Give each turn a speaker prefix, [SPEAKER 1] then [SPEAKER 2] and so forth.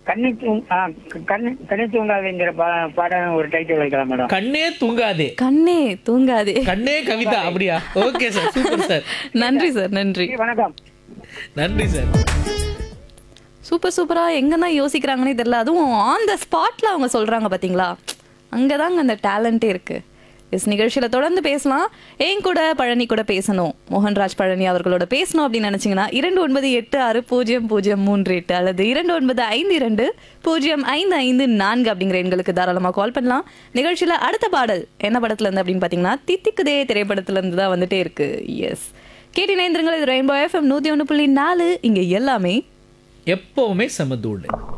[SPEAKER 1] கண்ணி தூங் ஆ, கண்ணி கண்ணி தூங்காதுங்கிற பா- பாடம் ஒரு டைட்டில் வைக்கலாம் மேடம்
[SPEAKER 2] கண்ணே தூங்காதே
[SPEAKER 3] கண்ணே தூங்காதே
[SPEAKER 2] கண்ணே கவிதா அப்படியா ஓகே சார் சூப்பர் சார்
[SPEAKER 3] நன்றி சார் நன்றி
[SPEAKER 1] வணக்கம்
[SPEAKER 2] நன்றி சார்
[SPEAKER 3] சூப்பர் சூப்பரா எங்கன்னா யோசிக்கிறாங்கன்னே தெரியல அதுவும் ஆன் த ஸ்பாட்ல அவங்க சொல்றாங்க பாத்தீங்களா அங்கதாங்க அந்த டேலண்டே இருக்கு இஸ் நிகழ்ச்சியில தொடர்ந்து பேசலாம் ஏன் கூட பழனி கூட பேசணும் மோகன்ராஜ் பழனி அவர்களோட பேசணும் அப்படின்னு நினைச்சீங்கன்னா இரண்டு ஒன்பது எட்டு ஆறு பூஜ்ஜியம் பூஜ்ஜியம் மூன்று எட்டு அல்லது இரண்டு ஒன்பது ஐந்து இரண்டு பூஜ்ஜியம் ஐந்து ஐந்து நான்கு அப்படிங்கிற எண்களுக்கு தாராளமா கால் பண்ணலாம் நிகழ்ச்சியில அடுத்த பாடல் என்ன படத்துல இருந்து அப்படின்னு பாத்தீங்கன்னா தித்திக்குதே திரைப்படத்துல இருந்து தான் வந்துட்டே இருக்கு எஸ் கேட்டி நேந்திரங்கள் இது ரெயின்போ எஃப்எம் நூத்தி ஒன்று புள்ளி நாலு இங்க எல்லாமே
[SPEAKER 2] எப்பவுமே சமதூள்